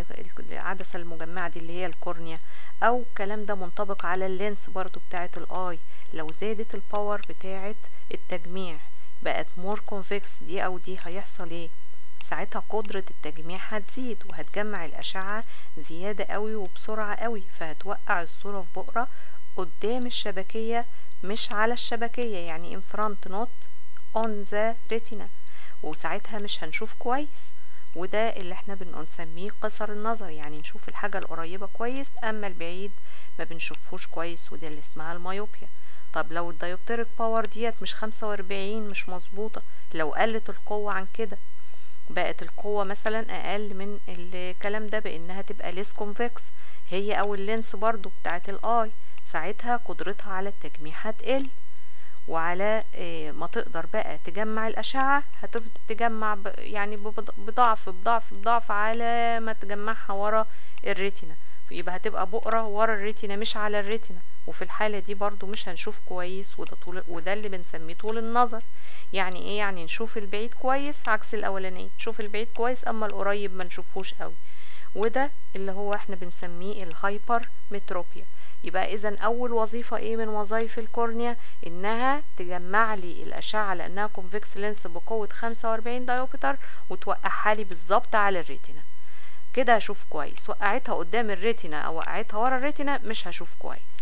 العدسة المجمعة دي اللي هي الكورنيا او الكلام ده منطبق على اللينس برضو بتاعة الاي لو زادت الباور بتاعة التجميع بقت مور كونفكس دي او دي هيحصل ايه ساعتها قدرة التجميع هتزيد وهتجمع الأشعة زيادة قوي وبسرعة قوي فهتوقع الصورة في بقرة قدام الشبكية مش على الشبكية يعني in front not on the retina وساعتها مش هنشوف كويس وده اللي احنا بنسميه قصر النظر يعني نشوف الحاجة القريبة كويس اما البعيد ما بنشوفوش كويس وده اللي اسمها المايوبيا طب لو الدايوبتريك باور ديت مش خمسة واربعين مش مظبوطة لو قلت القوة عن كده بقت القوة مثلا أقل من الكلام ده بإنها تبقى ليس كونفكس هي أو اللينس برضو بتاعت الآي ساعتها قدرتها على التجميع هتقل وعلى ما تقدر بقى تجمع الأشعة هتفضل تجمع يعني بضعف بضعف بضعف على ما تجمعها ورا الريتنا يبقى هتبقى بقرة ورا الريتنا مش على الريتنا وفي الحالة دي برضو مش هنشوف كويس وده طول وده اللي بنسميه طول النظر يعني ايه يعني نشوف البعيد كويس عكس الاولانية نشوف البعيد كويس اما القريب ما نشوفوش قوي وده اللي هو احنا بنسميه الهايبر متروبيا يبقى اذا اول وظيفة ايه من وظائف الكورنيا انها تجمع لي الاشعة لانها كونفكس لينس بقوة 45 دايوبتر وتوقعها لي بالظبط على الريتنا كده هشوف كويس وقعتها قدام الريتنا او وقعتها ورا الريتنا مش هشوف كويس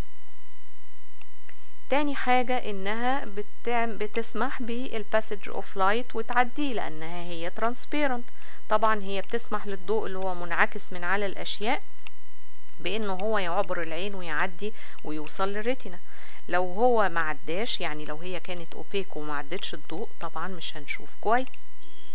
تاني حاجة انها بتعم بتسمح بالباسج اوف لايت وتعديه لانها هي ترانسبيرنت طبعا هي بتسمح للضوء اللي هو منعكس من على الاشياء بانه هو يعبر العين ويعدي ويوصل للريتنا لو هو ما عداش يعني لو هي كانت اوبيك وما عدتش الضوء طبعا مش هنشوف كويس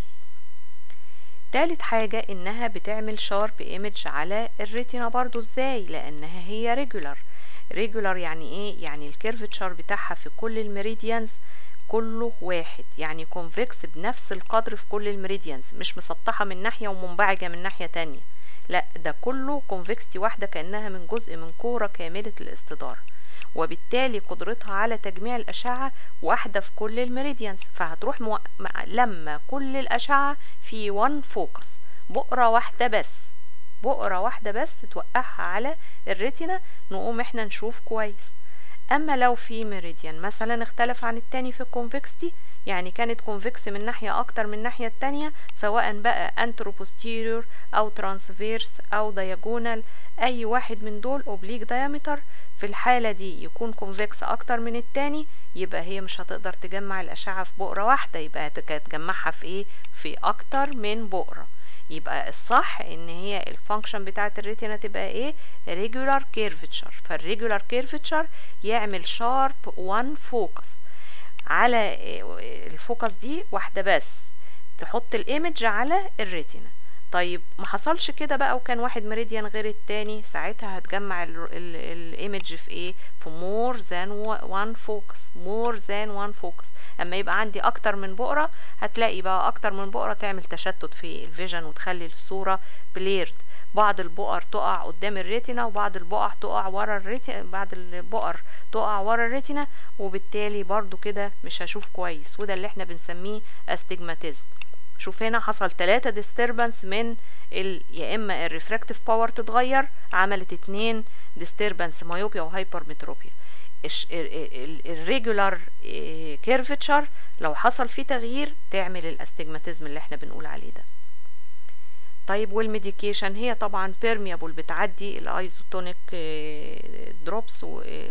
تالت حاجة انها بتعمل شارب ايمج على الريتنا برضو ازاي لانها هي ريجولار ريجولار يعني ايه يعني الكيرفتشر بتاعها في كل الميريديانز كله واحد يعني كونفكس بنفس القدر في كل الميريديانز مش مسطحة من ناحية ومنبعجة من ناحية تانية لا ده كله كونفكستي واحدة كأنها من جزء من كورة كاملة الاستدارة وبالتالي قدرتها على تجميع الأشعة واحدة في كل الميريديانز فهتروح مو... لما كل الأشعة في وان فوكس بقرة واحدة بس بقرة واحدة بس توقعها على الريتنا نقوم احنا نشوف كويس اما لو في ميريديان مثلا اختلف عن التاني في الكونفكستي يعني كانت كونفكس من ناحية اكتر من الناحية التانية سواء بقى انترو بوستيريور او ترانسفيرس او دياجونال اي واحد من دول اوبليك دايمتر في الحالة دي يكون كونفكس اكتر من التاني يبقى هي مش هتقدر تجمع الاشعة في بقرة واحدة يبقى هتجمعها في ايه في اكتر من بقرة يبقى الصح ان هي الفانكشن بتاعه الريتنا تبقى ايه ريجولار كيرفتشر فالريجولار كيرفتشر يعمل شارب وان فوكس على الفوكس دي واحده بس تحط الايمج على الريتنا طيب ما حصلش كده بقى وكان واحد ميريديان غير التاني ساعتها هتجمع الايمج في ايه في more than one focus more than one focus اما يبقى عندي اكتر من بقرة هتلاقي بقى اكتر من بقرة تعمل تشتت في الفيجن وتخلي الصورة بليرد بعض البقر تقع قدام الريتنا وبعض البقع تقع ورا الريتنا بعض البقر تقع ورا الريتنا وبالتالي برضو كده مش هشوف كويس وده اللي احنا بنسميه استجماتيزم شوف هنا حصل تلاتة ديستربنس من ال... يا اما الريفراكتيف باور تتغير عملت اتنين ديستربنس مايوبيا وهايبرمتروبيا الريجولار كيرفتشر لو حصل فيه تغيير تعمل الاستجماتيزم اللي احنا بنقول عليه ده طيب والميديكيشن هي طبعا بيرميابل بتعدي الايزوتونيك دروبس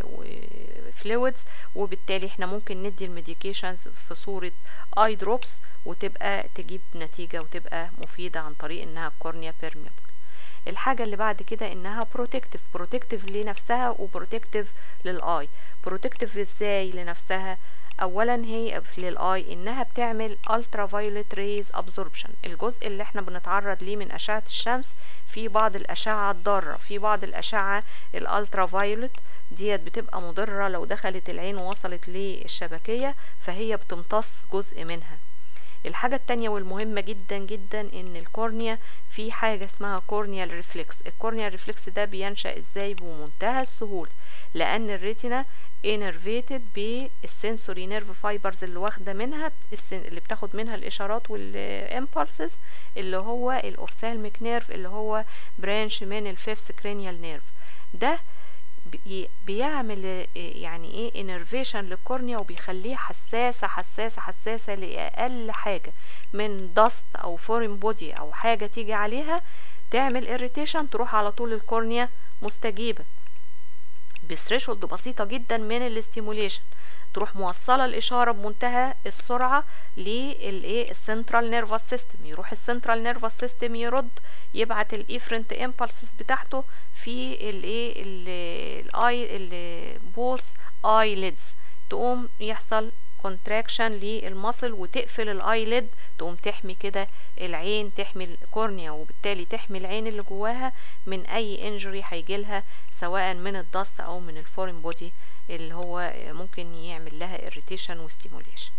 وفلويدز وبالتالي احنا ممكن ندي الميديكيشنز في صورة اي دروبس وتبقى تجيب نتيجة وتبقى مفيدة عن طريق انها الكورنيا بيرميابل الحاجة اللي بعد كده انها بروتكتيف بروتكتيف لنفسها وبروتكتيف للاي بروتكتيف ازاي لنفسها اولا هي للاي انها بتعمل الترا فايوليت ريز ابزوربشن الجزء اللي احنا بنتعرض ليه من اشعه الشمس في بعض الاشعه الضاره في بعض الاشعه الالترا فايوليت ديت بتبقى مضره لو دخلت العين ووصلت للشبكيه فهي بتمتص جزء منها الحاجة التانية والمهمة جدا جدا ان الكورنيا في حاجة اسمها كورنيال ريفلكس الكورنيال ريفلكس ده بينشأ ازاي بمنتهى السهولة لان الريتنا انرفيتد بالسنسوري نيرف فايبرز اللي واخده منها اللي بتاخد منها الاشارات والامبulses اللي هو الاوفسالميك نيرف اللي هو برانش من الفيفث كرينيال نيرف ده بيعمل يعني ايه انرفيشن للكورنيا وبيخليها حساسه حساسه حساسه لاقل حاجه من دست او فورين بودي او حاجه تيجي عليها تعمل اريتيشن تروح على طول الكورنيا مستجيبه بثريشولد بسيطه جدا من الاستيموليشن تروح موصله الاشاره بمنتهى السرعه للايه السنترال نيرفس سيستم يروح السنترال نيرفس سيستم يرد يبعت الايفرنت امبلسز بتاعته في الايه الاي البوس اي ليدز تقوم يحصل كونتراكشن للمصل وتقفل الاي ليد تقوم تحمي كده العين تحمي الكورنيا وبالتالي تحمي العين اللي جواها من اي انجري هيجيلها سواء من الضغط او من الفورين بودي اللي هو ممكن يعمل لها اريتيشن وستيموليشن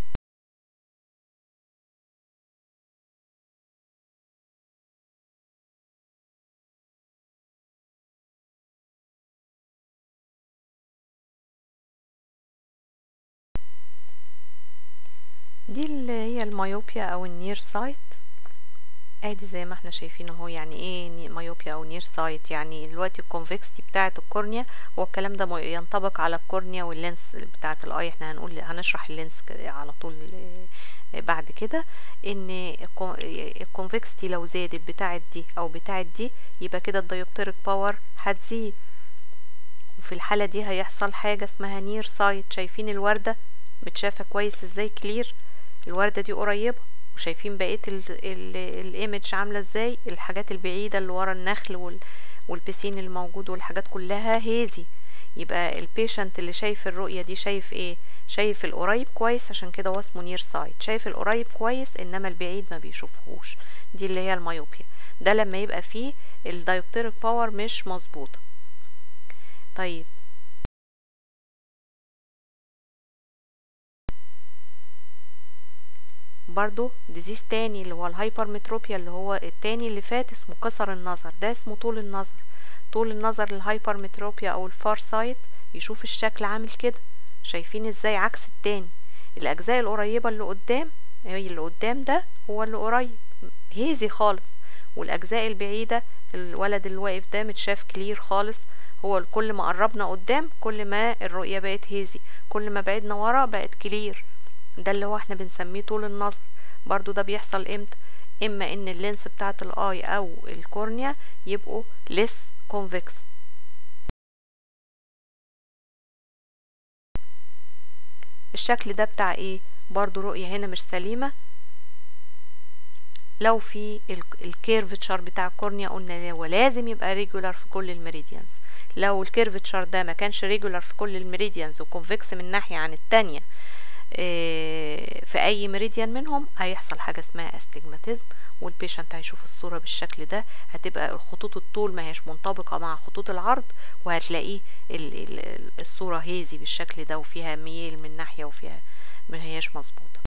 دي اللي هي المايوبيا او النير سايت ادي زي ما احنا شايفين اهو يعني ايه مايوبيا او نير سايت يعني دلوقتي الكونفكستي بتاعه الكورنيا هو الكلام ده ينطبق على الكورنيا واللينس بتاعه الاي احنا هنقول هنشرح اللينس على طول بعد كده ان الكونفكستي لو زادت بتاعه دي او بتاعه دي يبقى كده الدايوبتريك باور هتزيد وفي الحالة دي هيحصل حاجة اسمها نير سايت شايفين الوردة متشافة كويس ازاي كلير الوردة دي قريبة وشايفين بقية الايمج عاملة ازاي الحاجات البعيدة اللي ورا النخل وال والبسين الموجود والحاجات كلها هيزي يبقى البيشنت اللي شايف الرؤية دي شايف ايه شايف القريب كويس عشان كده هو اسمه نير سايت شايف القريب كويس انما البعيد ما بيشوفهوش دي اللي هي المايوبيا ده لما يبقى فيه الدايوبتريك باور مش مظبوطه طيب برضو ديزيز تاني اللي هو الهايبرمتروبيا اللي هو التاني اللي فات اسمه قصر النظر ده اسمه طول النظر طول النظر الهايبرمتروبيا او الفار سايت يشوف الشكل عامل كده شايفين ازاي عكس التاني الاجزاء القريبة اللي قدام اللي قدام ده هو اللي قريب هيزي خالص والاجزاء البعيدة الولد اللي واقف ده متشاف كلير خالص هو كل ما قربنا قدام كل ما الرؤية بقت هيزي كل ما بعدنا ورا بقت كلير ده اللي هو احنا بنسميه طول النظر برضو ده بيحصل امتى اما ان اللينس بتاعت الاي او الكورنيا يبقوا لس كونفكس الشكل ده بتاع ايه برضو رؤية هنا مش سليمة لو في الكيرفتشر بتاع الكورنيا قلنا هو لازم يبقى ريجولار في كل الميريديانز لو الكيرفتشر ده ما كانش ريجولار في كل الميريديانز وكونفكس من ناحية عن التانية في اي ميريديان منهم هيحصل حاجة اسمها استجماتيزم والبيشنت هيشوف الصورة بالشكل ده هتبقى الخطوط الطول ما هيش منطبقة مع خطوط العرض وهتلاقيه الصورة هيزي بالشكل ده وفيها ميل من ناحية وفيها ما هياش مظبوطة